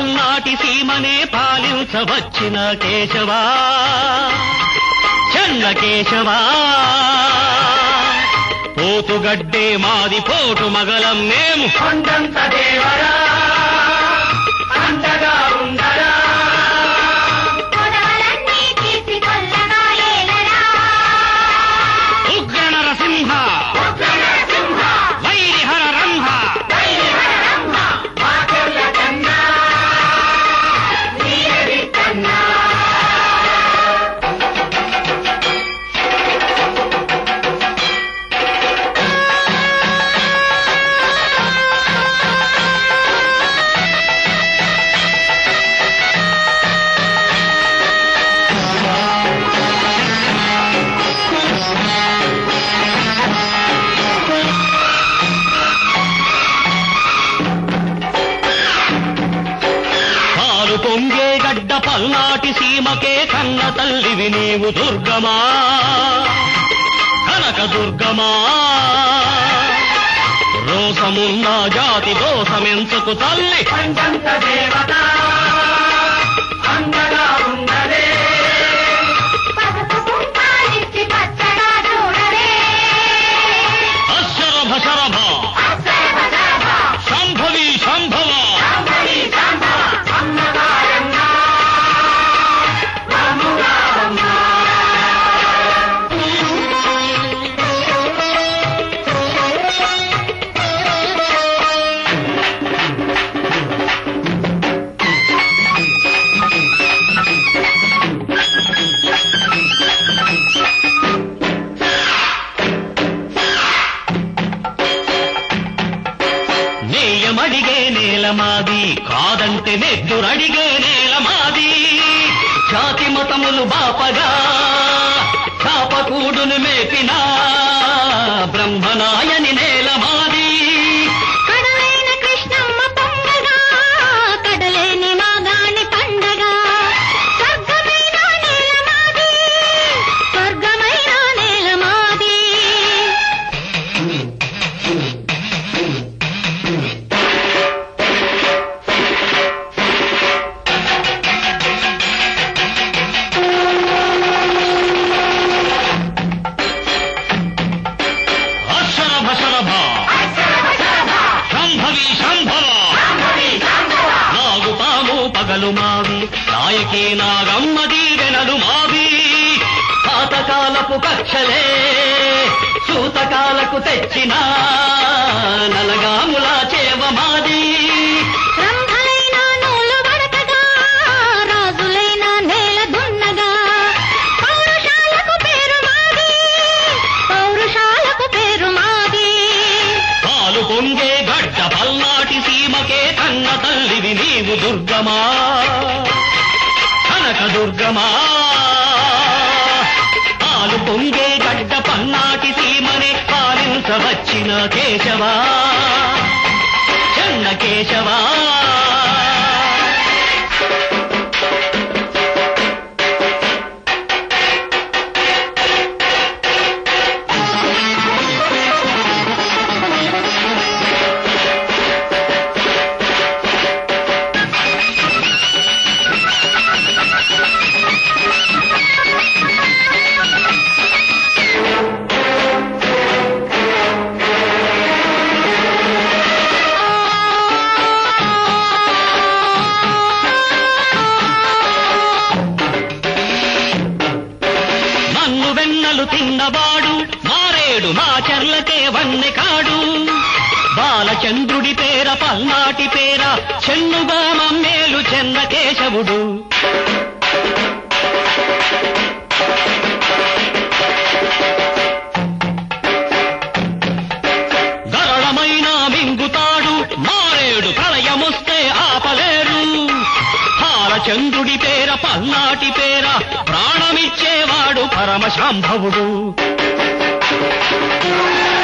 పల్నాటి సీమనే పాలించవచ్చిన కేశవా చెన్న కేశవా పోతుగడ్డే మాది పోటు మగలం మేము కొండంత దేవరా అండగా ఉండరా పొడవలన్నీ తీసి కొల్లగా ఏలరా ఉగ్ర నరసింహ ఉగ్రనరసింహ, వైరిహర రంహ వైరిహరమ్మ, మాకెళ్ళ కన్నా నీయది కన్నా పాలు పొంగే గడ్డ పల్నాటి సీమకే కన్న తల్లివి నీవు దుర్గమా కనక దుర్గమా రోసమున్న జాతి దోషమెంచకు తల్లి కొండంత దేవత అండగా ఉండరే పసుపు కుంకాలిచ్చి పచ్చగా చూడరే అశరభ శరభ అసర్వజాభ, శంభవి శంభవ శాంభవి శాంభవ, అమ్మగారన్నా, రాముగారన్నా. నేయమడిగే నేల మాది కాదంటే నెత్తురడిగే నేల మాది జాతి మతములు బాపగా చాపకూడును మేపినా బ్రహ్మనాయని నేల మాది కడలైన కృష్ణమ్మ పండగ కడలేని మాగాణి పండగ స్వర్గమైన నేల మాది స్వర్గమైన నేల మాది అశరభ శరభ అసర్వజాభ, శంభవి శంభవ శాంభవి శాంభవ, నాగు పాము పగలు మావి నాయకే నాగమ్మ దీవెనలు మావి పాతకాలపు కక్షలే సూతకాలకు తెచ్చిన నలగాముల చేవ మాది రంభలైన నూలు వడకగా రాజులైన నేల దున్నగా పౌరుషాలకు పేరు మాది పౌరుషాలకు పేరు మాది పాలు పొంగే గడ్డ పల్నాటి సీమకే కన్న తల్లివి నీవు దుర్గమా కనక దుర్గమా పాలు పొంగే గడ్డ పల్నాటి సీమనే పాలించవచ్చిన కేశవా చెన్న కేశవా నన్ను వెన్నలు తిన్నవాడు మారేడు మా చెర్లకే వన్నె కాడు బాలచంద్రుడి పేర పల్నాటి పేర చెన్నుగా మమ్మేలు చెన్న కేశవుడు గరళమైన మింగుతాడు మారేడు ప్రళయముస్తే ఆపలేరు బాలచంద్రుడి పేర పల్నాటి పేర ప్రాణమిచ్చేవాడు పరమశాంభవుడు ఆ